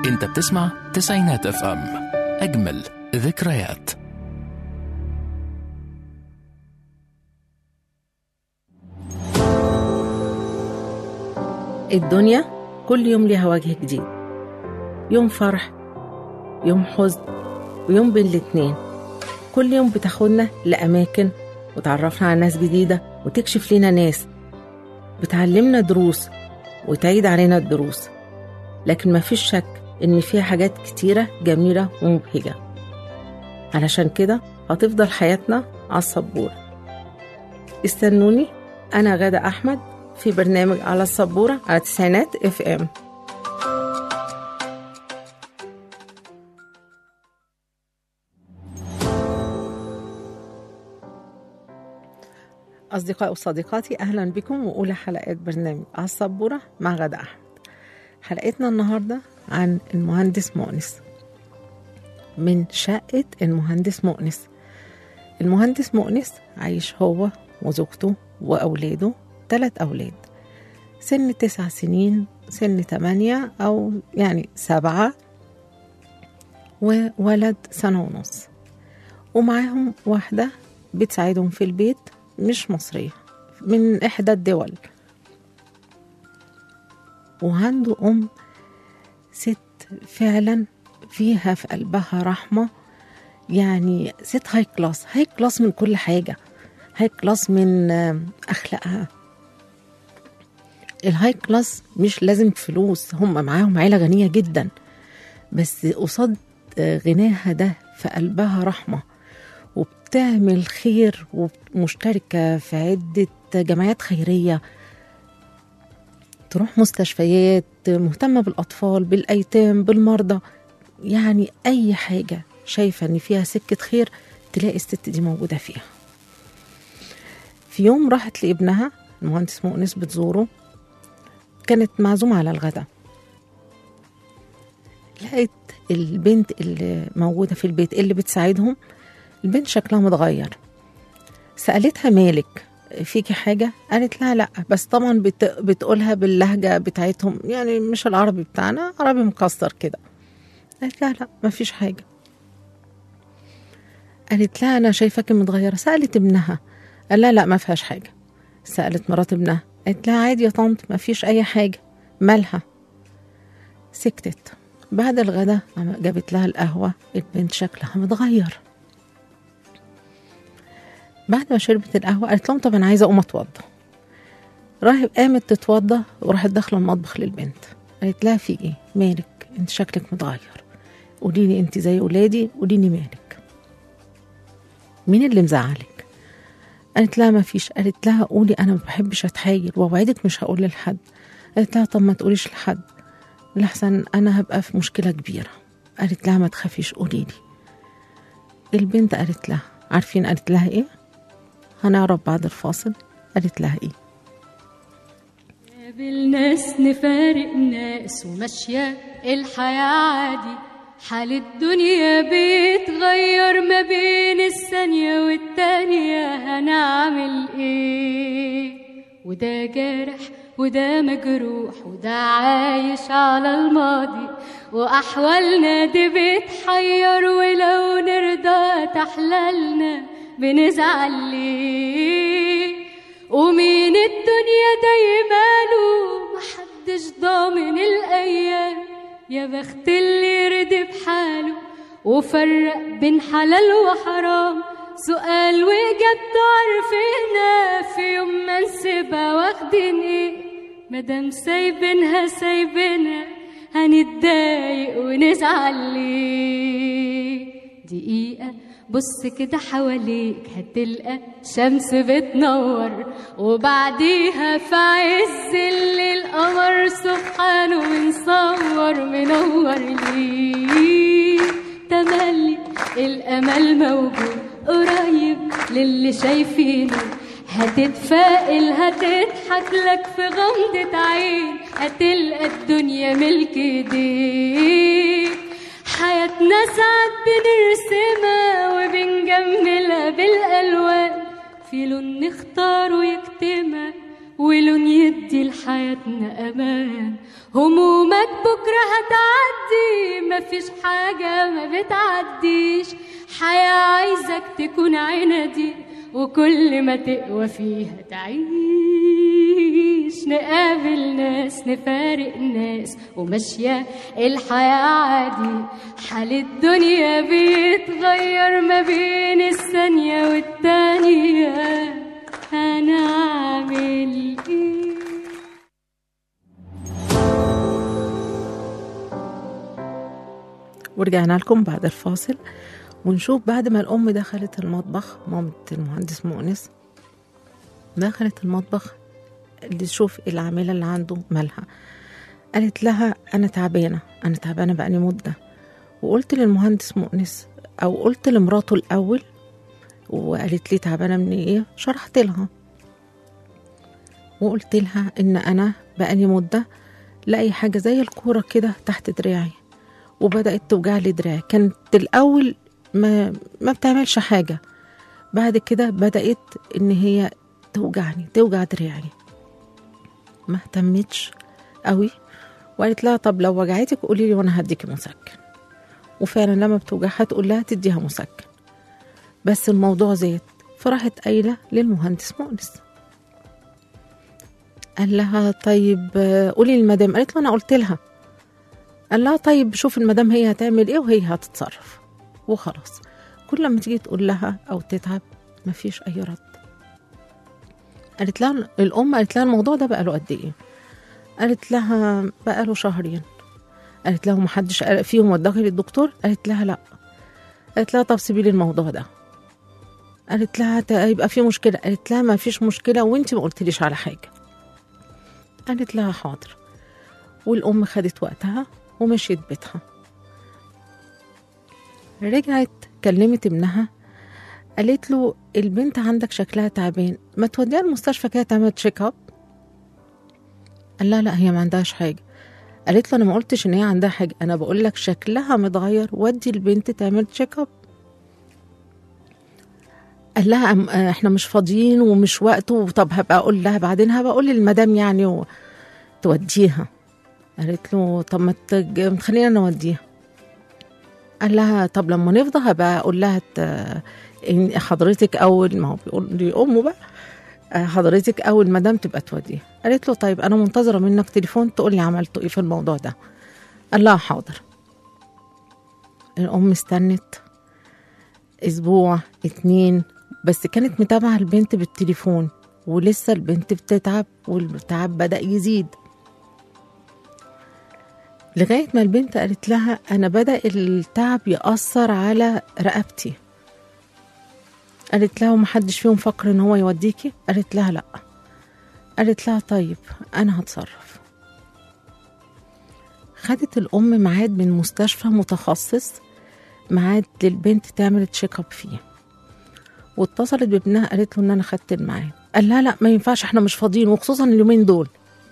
انت بتسمع تسعينات اف ام اجمل ذكريات الدنيا كل يوم ليها وجه جديد يوم فرح يوم حزن ويوم بين الاتنين كل يوم بتاخدنا لأماكن وتعرفنا على ناس جديدة وتكشف لنا ناس بتعلمنا دروس وتعيد علينا الدروس لكن مفيش شك إن فيها حاجات كتيرة جميلة ومبهجة علشان كده هتفضل حياتنا على السبورة استنوني أنا غادة أحمد في برنامج على السبورة على تسعينات اف ام أصدقائي وصديقاتي أهلا بكم وأولى حلقات برنامج على السبورة مع غادة أحمد حلقتنا النهاردة عن المهندس مؤنس من شقة المهندس مؤنس المهندس مؤنس عايش هو وزوجته وأولاده ثلاث أولاد سن تسع سنين سن تمانية أو يعني سبعة وولد سنة ونص ومعاهم واحدة بتساعدهم في البيت مش مصرية من إحدى الدول وعنده أم ست فعلا فيها في قلبها رحمة يعني ست هاي كلاس هاي كلاس من كل حاجة هاي كلاس من أخلاقها الهاي كلاس مش لازم فلوس هم معاهم عيلة غنية جدا بس قصاد غناها ده في قلبها رحمة وبتعمل خير ومشتركة في عدة جمعيات خيرية تروح مستشفيات مهتمة بالأطفال بالأيتام بالمرضى يعني أي حاجة شايفة إن فيها سكة خير تلاقي الست دي موجودة فيها في يوم راحت لابنها المهندس مؤنس بتزوره كانت معزومة على الغداء لقيت البنت اللي موجودة في البيت اللي بتساعدهم البنت شكلها متغير سألتها مالك فيكي حاجة قالت لها لا بس طبعا بت... بتقولها باللهجة بتاعتهم يعني مش العربي بتاعنا عربي مكسر كده قالت لها لا مفيش حاجة قالت لها أنا شايفاكي متغيرة سألت ابنها قال لها لا ما فيهاش حاجة سألت مرات ابنها قالت لها عادي يا طنط ما فيش أي حاجة مالها سكتت بعد الغدا جابت لها القهوة البنت شكلها متغير بعد ما شربت القهوة قالت لهم طب أنا عايزة أقوم أتوضى راحت قامت تتوضى وراحت داخلة المطبخ للبنت قالت لها في إيه مالك أنت شكلك متغير قولي لي أنت زي ولادي قولي لي مالك مين اللي مزعلك قالت لها ما فيش قالت لها قولي انا ما بحبش اتحايل واوعدك مش هقول لحد قالت لها طب ما تقوليش لحد لحسن انا هبقى في مشكله كبيره قالت لها ما تخافيش قولي لي البنت قالت لها عارفين قالت لها ايه هنعرف بعد الفاصل قالت لها ايه نقابل ناس نفارق ناس وماشية الحياة عادي حال الدنيا بيتغير ما بين الثانية والتانية هنعمل ايه وده جارح وده مجروح وده عايش على الماضي وأحوالنا دي بتحير ولو نرضى تحلالنا بنزعل ليه ومين الدنيا دايماله محدش ضامن الأيام يا بخت اللي رضي بحاله وفرق بين حلال وحرام سؤال وإجابته عارفينها في يوم ما نسيبها واخدين ايه مادام سايبينها سايبينها هنتضايق ونزعل ليه دقيقة بص كده حواليك هتلقى شمس بتنور وبعديها في عز الليل قمر سبحانه بنصور منور ليه تملي الامل موجود قريب للي شايفينه هتتفائل هتضحك لك في غمضة عين هتلقى الدنيا ملك ايديك حياتنا ساعات بنرسمها وبنجملها بالألوان في لون نختار ويكتمها ولون يدي لحياتنا أمان همومك بكرة هتعدي مفيش حاجة ما بتعديش حياة عايزك تكون عنادي وكل ما تقوى فيها تعيش نقابل ناس نفارق ناس وماشية الحياة عادي حال الدنيا بيتغير ما بين الثانية والتانية هنعمل ايه ورجعنا لكم بعد الفاصل ونشوف بعد ما الأم دخلت المطبخ مامة المهندس مؤنس دخلت المطبخ اللي تشوف العاملة اللي عنده مالها قالت لها أنا تعبانة أنا تعبانة بقالي مدة وقلت للمهندس مؤنس أو قلت لمراته الأول وقالت لي تعبانة من إيه شرحت لها وقلت لها إن أنا بقالي مدة لاقي حاجة زي الكورة كده تحت دراعي وبدأت توجع لي دراعي كانت الأول ما ما بتعملش حاجة بعد كده بدأت إن هي توجعني توجع دراعي ما اهتمتش قوي وقالت لها طب لو وجعتك قولي لي وانا هديكي مسكن وفعلا لما بتوجعها تقول لها تديها مسكن بس الموضوع زاد فراحت قايلة للمهندس مؤنس قال لها طيب آه، قولي للمدام قالت له انا قلت لها قال لها طيب شوف المدام هي هتعمل ايه وهي هتتصرف وخلاص كل لما تيجي تقول لها او تتعب مفيش اي رد قالت لها الام قالت لها الموضوع ده بقى له قد ايه قالت لها بقى له شهرين قالت لها محدش قال فيهم وداكي للدكتور قالت لها لا قالت لها طب سيبي لي الموضوع ده قالت لها ت- يبقى في مشكله قالت لها ما فيش مشكله وانت ما قلتليش على حاجه قالت لها حاضر والام خدت وقتها ومشيت بيتها رجعت كلمت ابنها قالت له البنت عندك شكلها تعبان ما توديها المستشفى كده تعمل تشيك اب قال لها لا هي ما عندهاش حاجه قالت له انا ما قلتش ان هي عندها حاجه انا بقول لك شكلها متغير ودي البنت تعمل تشيك اب قال لها أم- آه، احنا مش فاضيين ومش وقته طب هبقى اقول لها بعدين هبقى اقول للمدام يعني و... توديها قالت له طب ما تج- ما تخلينا نوديها قال لها طب لما نفضى هبقى اقول لها ت- إن حضرتك اول ما هو بيقول دي امه بقى آه، حضرتك اول مدام تبقى توديها قالت له طيب انا منتظره منك تليفون تقول لي عملتوا ايه في الموضوع ده قال لها حاضر الام استنت اسبوع اتنين بس كانت متابعه البنت بالتليفون ولسه البنت بتتعب والتعب بدا يزيد لغايه ما البنت قالت لها انا بدا التعب ياثر على رقبتي قالت لها ومحدش فيهم فكر ان هو يوديكي قالت لها لا قالت لها طيب انا هتصرف خدت الام ميعاد من مستشفى متخصص ميعاد للبنت تعمل تشيك اب فيه واتصلت بابنها قالت له ان انا خدت الميعاد قال لها لا ما ينفعش احنا مش فاضيين وخصوصا اليومين دول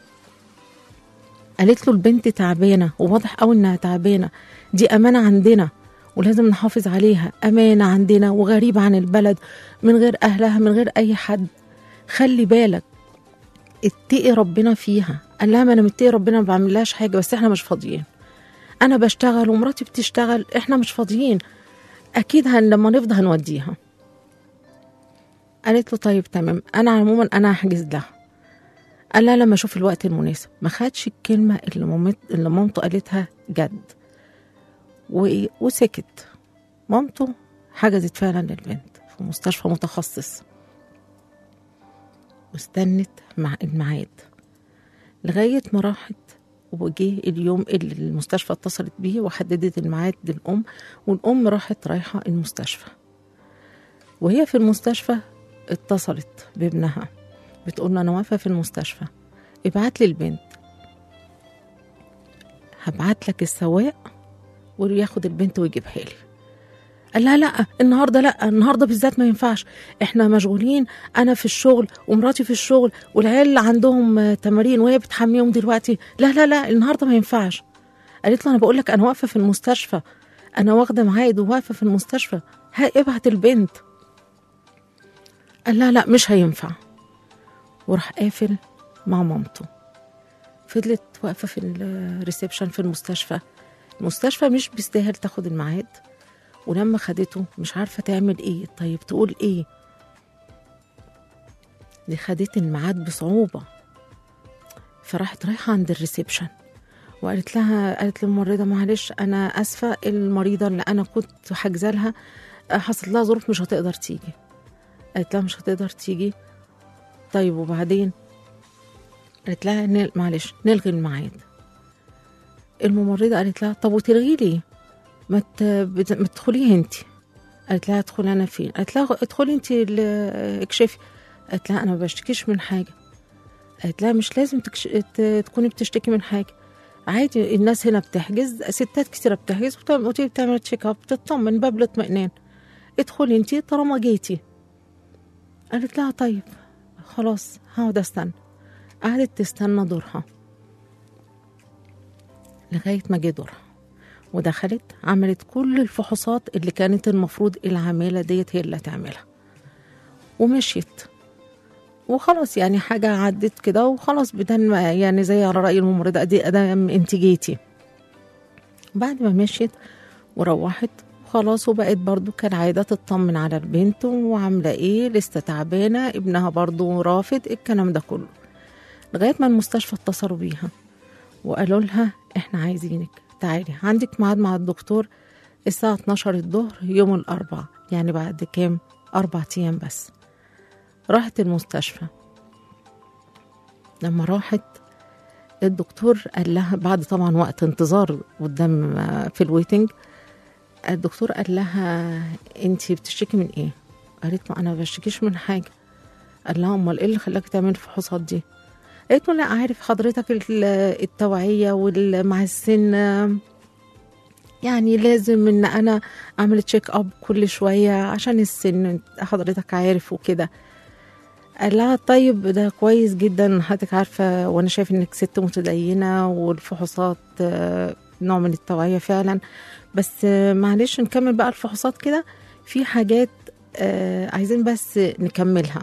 قالت له البنت تعبانه وواضح قوي انها تعبانه دي امانه عندنا ولازم نحافظ عليها امانه عندنا وغريبه عن البلد من غير اهلها من غير اي حد خلي بالك اتقي ربنا فيها قال لها ما انا متقي ربنا ما بعملهاش حاجه بس احنا مش فاضيين انا بشتغل ومراتي بتشتغل احنا مش فاضيين اكيد هن لما نفضى هنوديها قالت له طيب تمام انا عموما انا هحجز لها قال لها لما اشوف الوقت المناسب ما خدش الكلمه اللي مامت اللي مامته قالتها جد و... وسكت مامته حجزت فعلا للبنت في مستشفى متخصص واستنت مع الميعاد لغاية ما راحت وجه اليوم اللي المستشفى اتصلت بيه وحددت الميعاد للأم والأم راحت رايحة المستشفى وهي في المستشفى اتصلت بابنها بتقول له أنا واقفة في المستشفى ابعت لي البنت هبعت لك السواق وياخد البنت ويجيبها لي قال لها لا النهارده لا النهارده بالذات ما ينفعش احنا مشغولين انا في الشغل ومراتي في الشغل والعيال عندهم آه، تمارين وهي بتحميهم دلوقتي لا لا لا النهارده ما ينفعش قالت له انا بقول لك انا واقفه في المستشفى انا واخده ميعاد وواقفه في المستشفى ها ابعت البنت قال لها لا مش هينفع وراح قافل مع مامته فضلت واقفة في الريسبشن في المستشفى المستشفى مش بيستاهل تاخد الميعاد ولما خدته مش عارفة تعمل ايه طيب تقول ايه دي خدت الميعاد بصعوبة فراحت رايحة عند الريسبشن وقالت لها قالت للممرضة معلش أنا آسفة المريضة اللي أنا كنت حاجزة لها آه، حصلت لها ظروف مش هتقدر تيجي قالت لها مش هتقدر تيجي طيب وبعدين قالت لها نل... معلش نلغي الميعاد الممرضة قالت لها طب وتلغي ليه ما ت... بت- ما تدخليه انت قالت لها ادخل انا فين قالت لها ادخلي انت ال- اكشفي قالت لها انا ما بشتكيش من حاجه قالت لها مش لازم تكش... ت... تكوني بتشتكي من حاجه عادي الناس هنا بتحجز ستات كتيرة بتحجز وبتعمل وتيجي بتعمل تشيك اب تطمن باب الاطمئنان ادخلي انتي طالما جيتي قالت لها طيب خلاص هقعد استنى قعدت تستنى دورها لغاية ما جه دورها ودخلت عملت كل الفحوصات اللي كانت المفروض العاملة ديت هي اللي هتعملها ومشيت وخلاص يعني حاجة عدت كده وخلاص بدل ما يعني زي على رأي الممرضة دي أدام انت جيتي بعد ما مشيت وروحت خلاص وبقت برضو كالعادة تطمن على البنت وعاملة ايه لسه تعبانة ابنها برضو رافض الكلام ده كله لغاية ما المستشفى اتصلوا بيها وقالوا لها احنا عايزينك تعالي عندك ميعاد مع الدكتور الساعة 12 الظهر يوم الأربعاء يعني بعد كام أربع أيام بس راحت المستشفى لما راحت الدكتور قال لها بعد طبعا وقت انتظار قدام في الويتنج الدكتور قال لها انت بتشتكي من ايه قالت له انا ما بشتكيش من حاجه قال لها امال ايه اللي خلاك تعملي الفحوصات دي قالت له لا عارف حضرتك ال- التوعيه ومع السن يعني لازم ان انا اعمل تشيك اب كل شويه عشان السن حضرتك عارف وكده قال لها طيب ده كويس جدا حضرتك عارفه وانا شايف انك ست متدينه والفحوصات آه، نوع من التوعيه فعلا بس آه، معلش نكمل بقى الفحوصات كده في حاجات آه، عايزين بس نكملها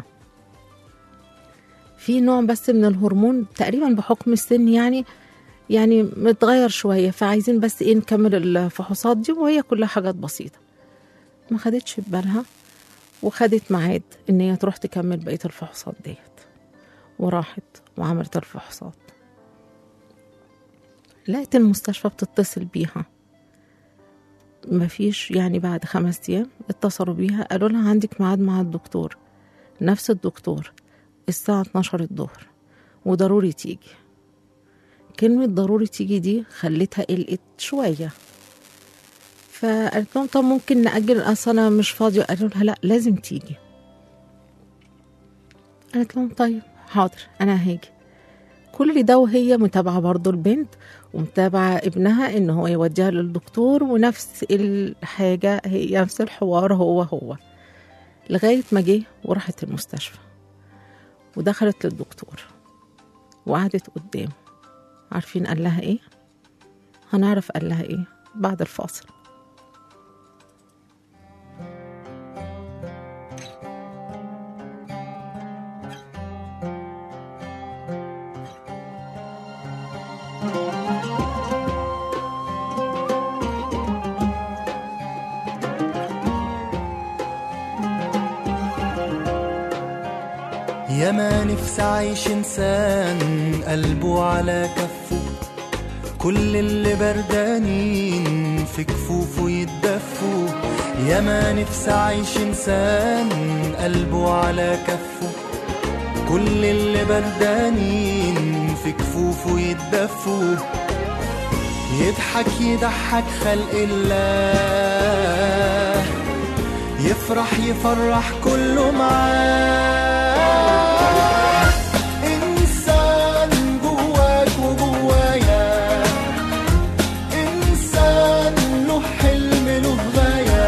في نوع بس من الهرمون تقريبا بحكم السن يعني يعني متغير شويه فعايزين بس ايه نكمل الفحوصات دي وهي كلها حاجات بسيطه ما خدتش في بالها وخدت ميعاد ان هي تروح تكمل بقيه الفحوصات ديت وراحت وعملت الفحوصات لقيت المستشفى بتتصل بيها مفيش يعني بعد خمس ايام اتصلوا بيها قالوا لها عندك ميعاد مع الدكتور نفس الدكتور الساعة 12 الظهر وضروري تيجي كلمة ضروري تيجي دي خلتها قلقت شوية فقالت لهم طب ممكن نأجل أصل أنا مش فاضية قالوا لها لا لازم تيجي قالت لهم طيب حاضر أنا هاجي كل ده وهي متابعة برضو البنت ومتابعة ابنها إن هو يوديها للدكتور ونفس الحاجة هي نفس الحوار هو هو لغاية ما جه وراحت المستشفى ودخلت للدكتور وقعدت قدامه عارفين قال لها ايه هنعرف قال لها ايه بعد الفاصل يا ما نفسي عايش انسان قلبه على كفه كل اللي بردانين في كفوفه يتدفوا يا ما نفسي عايش انسان قلبه على كفه كل اللي بردانين في كفوفه يتدفوا يضحك يضحك خلق الله يفرح يفرح كله معاه إنسان جواك وجوايا إنسان له حلم له غاية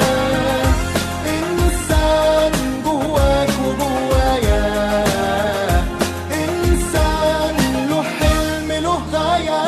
إنسان جواك وجوايا إنسان له حلم له غاية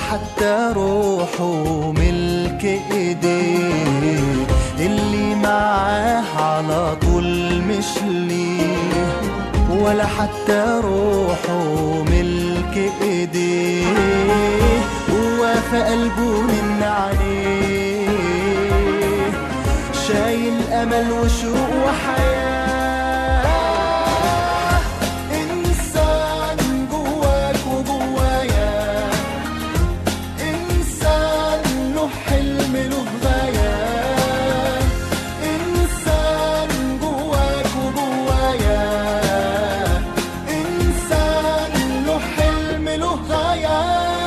حتى روحه ملك ايديه اللي معاه على طول مش ليه ولا حتى روحه ملك ايديه هو في قلبه من عليه شايل امل وشوق وحياه انسان جواك وجوايا انسان له حلم له غايه انسان جواك وجوايا انسان له حلم له غايه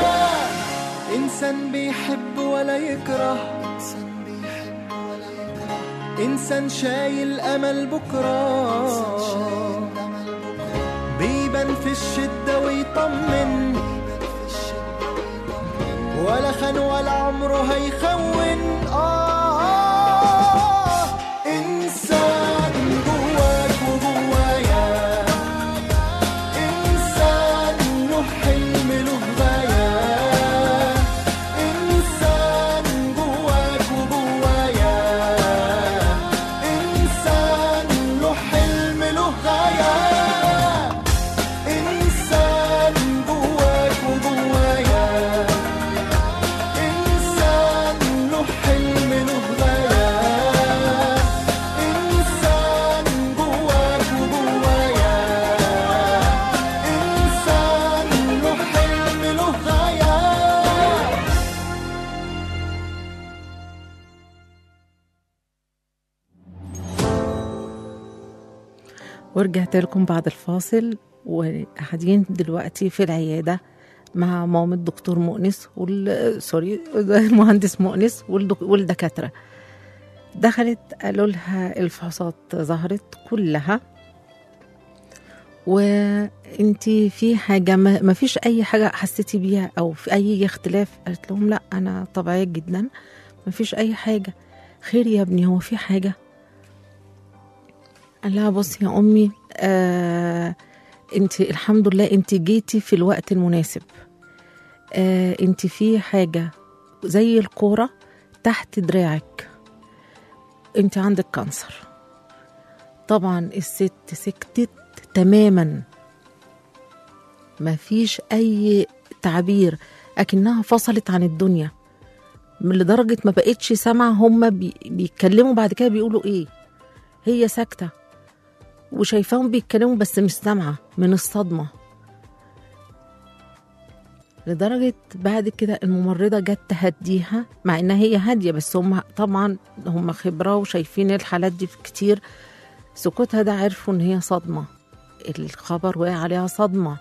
انسان بيحب ولا يكره انسان بيحب ولا يكره انسان شايل امل بكره بيبان في الشده ويطمن ولا خان ولا عمره هيخون آه إنسان جواك وجوايا إنسان له حلم له غاية إنسان جواك وجوايا إنسان له حلم له غاية إنسان جواك وجوايا إنسان له حلم له غاية إنسان جواك وجوايا إنسان له حلم له غاية ورجعت لكم بعد الفاصل وقاعدين دلوقتي في العيادة مع مام الدكتور مؤنس وال سوري المهندس مؤنس والدك... والدكاترة دخلت قالوا لها الفحوصات ظهرت كلها وانتي في حاجة ما ما فيش أي حاجة حسيتي بيها أو في أي اختلاف قالت لهم لا أنا طبيعية جدا ما فيش أي حاجة خير يا ابني هو في حاجة قال لها بصي يا امي آه انت الحمد لله انت جيتي في الوقت المناسب آه انت في حاجه زي الكوره تحت دراعك انت عندك كانسر طبعا الست سكتت تماما ما فيش اي تعبير اكنها فصلت عن الدنيا من لدرجه ما بقتش سامعه هما بي بيتكلموا بعد كده بيقولوا ايه هي ساكته وشايفاهم بيتكلموا بس مش سامعة من الصدمة لدرجة بعد كده الممرضة جت تهديها مع انها هي هادية بس هم طبعا هم خبرة وشايفين الحالات دي كتير سكوتها ده عرفوا ان هي صدمة الخبر وقع عليها صدمة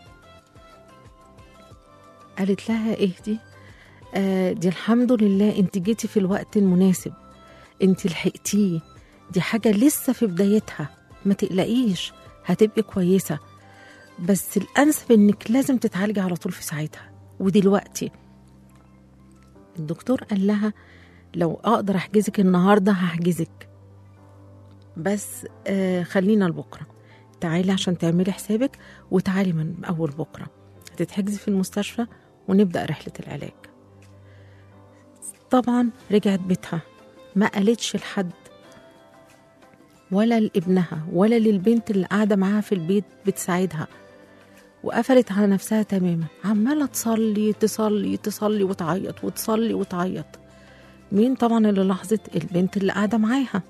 قالت لها اهدي آه دي الحمد لله انت جيتي في الوقت المناسب انت لحقتيه دي حاجة لسه في بدايتها ما تقلقيش هتبقي كويسة بس الأنسب إنك لازم تتعالجي على طول في ساعتها ودلوقتي الدكتور قال لها لو أقدر أحجزك النهاردة هحجزك بس آه خلينا لبكرة تعالي عشان تعملي حسابك وتعالي من أول بكرة هتتحجزي في المستشفى ونبدأ رحلة العلاج طبعا رجعت بيتها ما قالتش لحد ولا لابنها ولا للبنت اللي قاعده معاها في البيت بتساعدها وقفلت على نفسها تماما عماله تصلي تصلي تصلي وتعيط وتصلي وتعيط مين طبعا اللي لاحظت البنت اللي قاعده معاها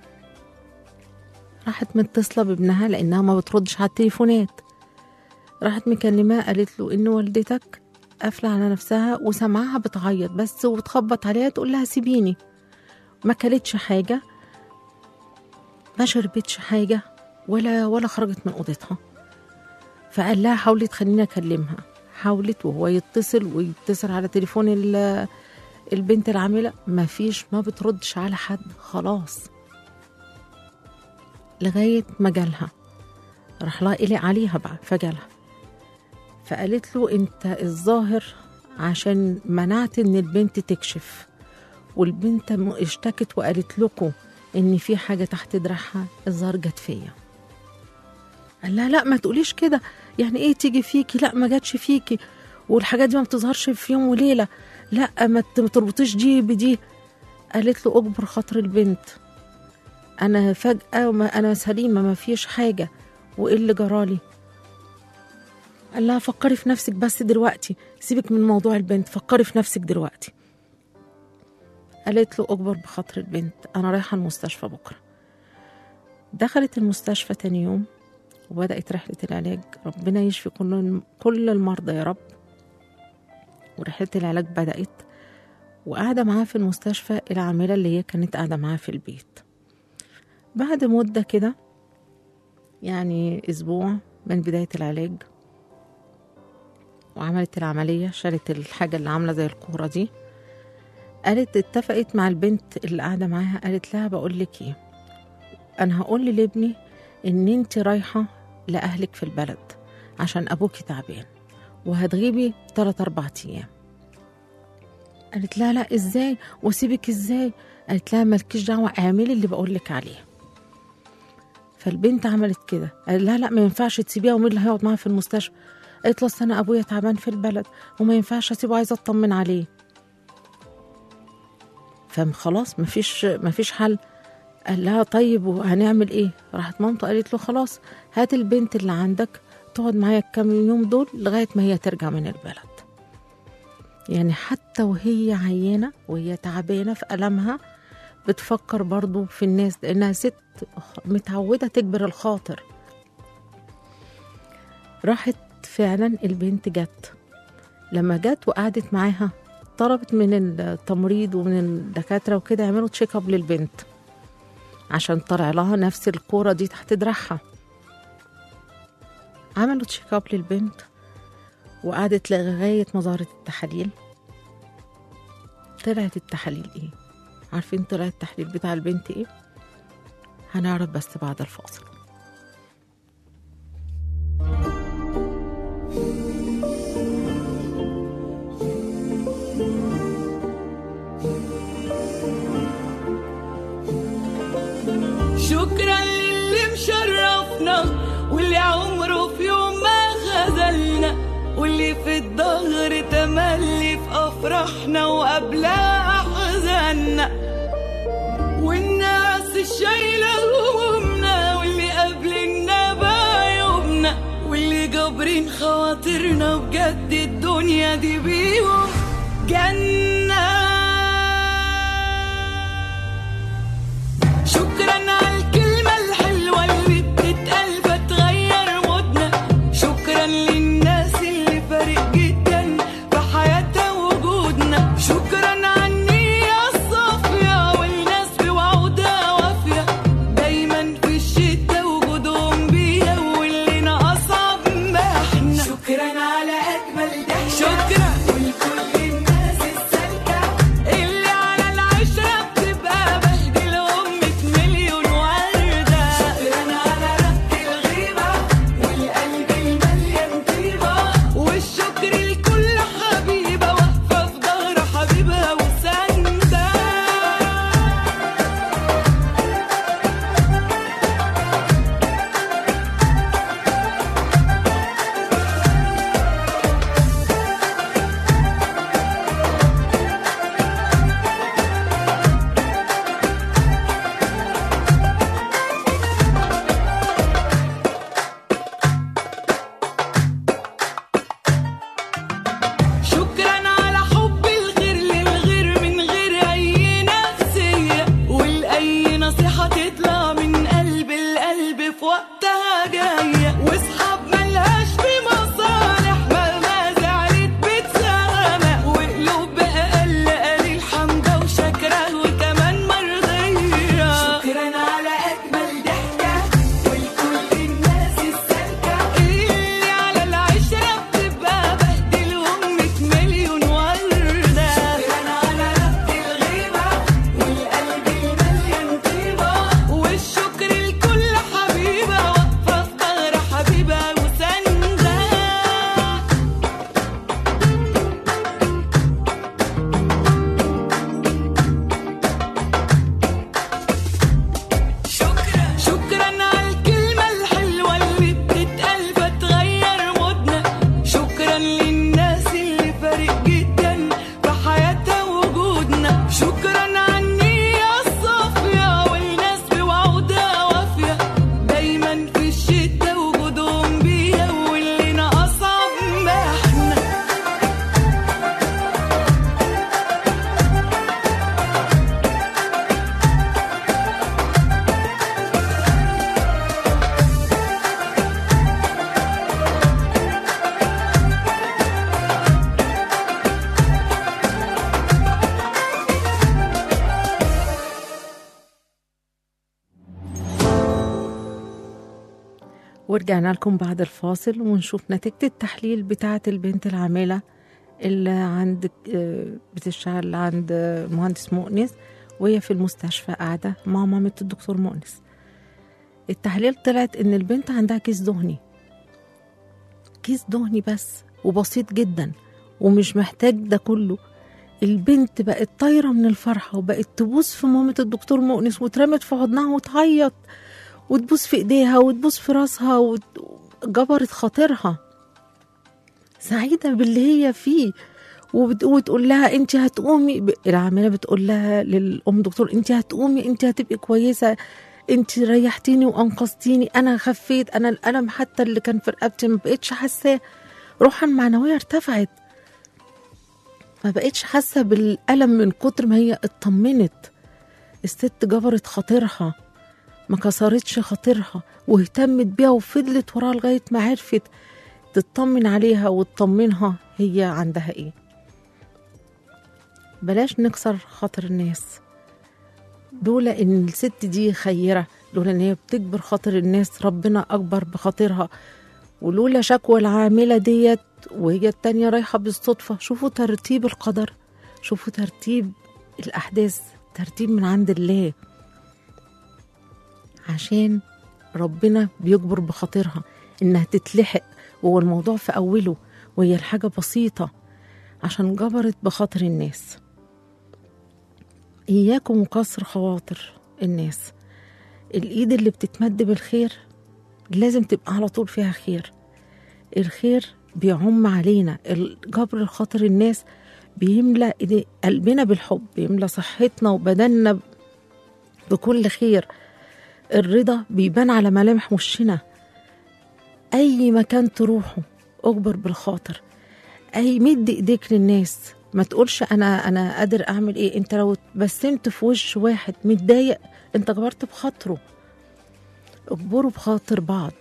راحت متصله بابنها لانها ما بتردش على التليفونات راحت مكلماه قالت له ان والدتك قافله على نفسها وسمعها بتعيط بس وبتخبط عليها تقول لها سيبيني ما كلتش حاجه ما شربتش حاجة ولا ولا خرجت من أوضتها فقال لها حاولي تخليني أكلمها حاولت وهو يتصل ويتصل على تليفون ال- البنت العاملة ما فيش ما بتردش على حد خلاص لغاية ما جالها راح لها قلق عليها بقى فجالها فقالت له انت الظاهر عشان منعت ان البنت تكشف والبنت م- اشتكت وقالت لكم ان في حاجه تحت دراعها الظاهر جت فيا قال لها لا ما تقوليش كده يعني ايه تيجي فيكي لا ما جاتش فيكي والحاجات دي ما بتظهرش في يوم وليله لا ما ت- ما تربطيش دي بدي قالت له اجبر خاطر البنت انا فجاه ما انا سليمه ما فيش حاجه وايه اللي جرالي قال لها فكري في نفسك بس دلوقتي سيبك من موضوع البنت فكري في نفسك دلوقتي قالت له اجبر بخاطر البنت انا رايحه المستشفى بكره دخلت المستشفى تاني يوم وبدأت رحلة العلاج ربنا يشفي كل كل المرضى يا رب ورحلة العلاج بدأت وقاعدة معاه في المستشفى العاملة اللي هي كانت قاعدة معاه في البيت بعد مدة كده يعني أسبوع من بداية العلاج وعملت العملية شالت الحاجة اللي عاملة زي الكورة دي قالت اتفقت مع البنت اللي قاعدة معاها قالت لها بقول لك ايه انا هقول لابني ان انت رايحة لأهلك في البلد عشان ابوكي تعبان وهتغيبي تلات اربع ايام قالت لها لا ازاي واسيبك ازاي قالت لها مالكيش دعوة اعملي اللي بقولك عليه فالبنت عملت كده قال لها لا ما ينفعش تسيبيها ومين اللي هيقعد معاها في المستشفى قالت له أصل انا ابويا تعبان في البلد وما ينفعش اسيبه عايزه اطمن عليه فخلاص مفيش مفيش حل قال لها طيب وهنعمل ايه راحت مامته قالت له خلاص هات البنت اللي عندك تقعد معايا الكام يوم دول لغايه ما هي ترجع من البلد يعني حتى وهي عيانه وهي تعبانه في ألمها بتفكر برضو في الناس لأنها ست متعودة تجبر الخاطر راحت فعلا البنت جت لما جت وقعدت معاها طلبت من التمريض ومن الدكاترة وكده يعملوا تشيك اب للبنت عشان طلع لها نفس الكورة دي تحت دراعها عملوا تشيك اب للبنت وقعدت لغاية ما ظهرت التحاليل طلعت التحاليل ايه عارفين طلع التحليل بتاع البنت ايه هنعرف بس بعد الفاصل شكرا للي مشرفنا واللي عمره في يوم ما خذلنا واللي في الظهر تملي في افراحنا وقبلها احزاننا والناس الشايله همومنا واللي قابلنا بعيوبنا واللي جابرين خواطرنا بجد الدنيا دي بيهم جنه شكرا على الكلمة الحلوة اللي بتتقال فتغير مودنا شكرا للناس اللي فارق جدا في حياتها وجودنا شكرا على النية الصافية والناس بوعودها وافية دايما في الشتا وجودهم بيها واللي ناقصها بمحنا شكرا على أجمل ضحكة شكرا ولكل الناس السالكة ورجعنا لكم بعد الفاصل ونشوف نتيجة التحليل بتاعة البنت العاملة اللي عند آه، بتشتغل عند آه، مهندس مؤنس وهي في المستشفى قاعدة مع مامة الدكتور مؤنس التحليل طلعت إن البنت عندها كيس دهني كيس دهني بس وبسيط جدا ومش محتاج ده كله البنت بقت طايرة من الفرحة وبقت تبوس في مامة الدكتور مؤنس واترمت في حضنها وتعيط وتبوس في ايديها وتبوس في راسها وجبرت خاطرها سعيدة باللي هي فيه وبت- وتقول لها انت هتقومي ب- العامله بتقول لها للام دكتور انت هتقومي انت هتبقي كويسه انت ريحتيني وانقذتيني انا خفيت انا الالم حتى اللي كان في رقبتي ما بقتش حاساه روحا معنويه ارتفعت ما بقتش حاسه بالالم من كتر ما هي اطمنت الست جبرت خاطرها ما كسرتش خاطرها واهتمت بيها وفضلت وراها لغايه ما عرفت تطمن عليها وتطمنها هي عندها ايه بلاش نكسر خاطر الناس لولا ان الست دي خيرة لولا ان هي بتكبر خاطر الناس ربنا اكبر بخاطرها ولولا شكوى العاملة ديت وهي التانية رايحة بالصدفة شوفوا ترتيب القدر شوفوا ترتيب الأحداث ترتيب من عند الله عشان ربنا بيجبر بخاطرها إنها تتلحق وهو الموضوع في أوله وهي الحاجة بسيطة عشان جبرت بخاطر الناس إياكم وكسر خواطر الناس الإيد اللي بتتمد بالخير لازم تبقى على طول فيها خير الخير بيعم علينا جبر خاطر الناس بيملى إيدي- قلبنا بالحب بيملى صحتنا وبدننا بكل خير الرضا بيبان على ملامح وشنا أي مكان تروحه أجبر بالخاطر أي مد إيديك للناس ما تقولش أنا أنا قادر أعمل إيه أنت لو بسمت في وش واحد متضايق أنت جبرت بخاطره اجبروا بخاطر بعض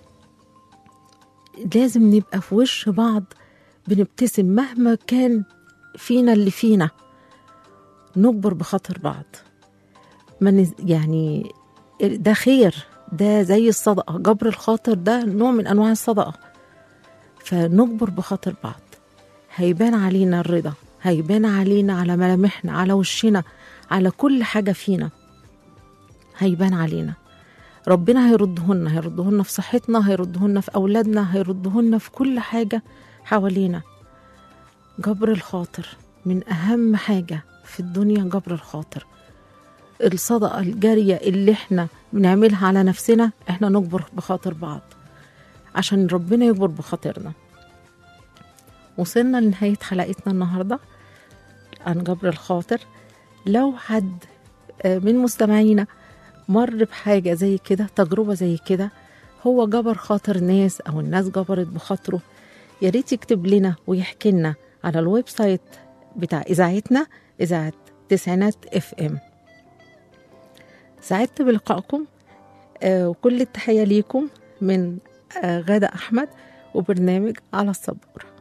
لازم نبقى في وش بعض بنبتسم مهما كان فينا اللي فينا نجبر بخاطر بعض ما نز... يعني ده خير ده زي الصدقة جبر الخاطر ده نوع من أنواع الصدقة فنجبر بخاطر بعض هيبان علينا الرضا هيبان علينا على ملامحنا على وشنا على كل حاجة فينا هيبان علينا ربنا هيردهن هيردهن في صحتنا هيردهن في أولادنا هيردهن في كل حاجة حوالينا جبر الخاطر من أهم حاجة في الدنيا جبر الخاطر الصدقة الجارية اللي احنا بنعملها على نفسنا احنا نجبر بخاطر بعض عشان ربنا يجبر بخاطرنا وصلنا لنهاية حلقتنا النهاردة عن جبر الخاطر لو حد آه، من مستمعينا مر بحاجة زي كده تجربة زي كده هو جبر خاطر ناس أو الناس جبرت بخاطره يا ريت يكتب لنا ويحكي لنا على الويب سايت بتاع إذاعتنا إذاعة تسعينات اف ام سعدت بلقائكم آه، وكل التحية ليكم من آه، غادة أحمد وبرنامج على الصبور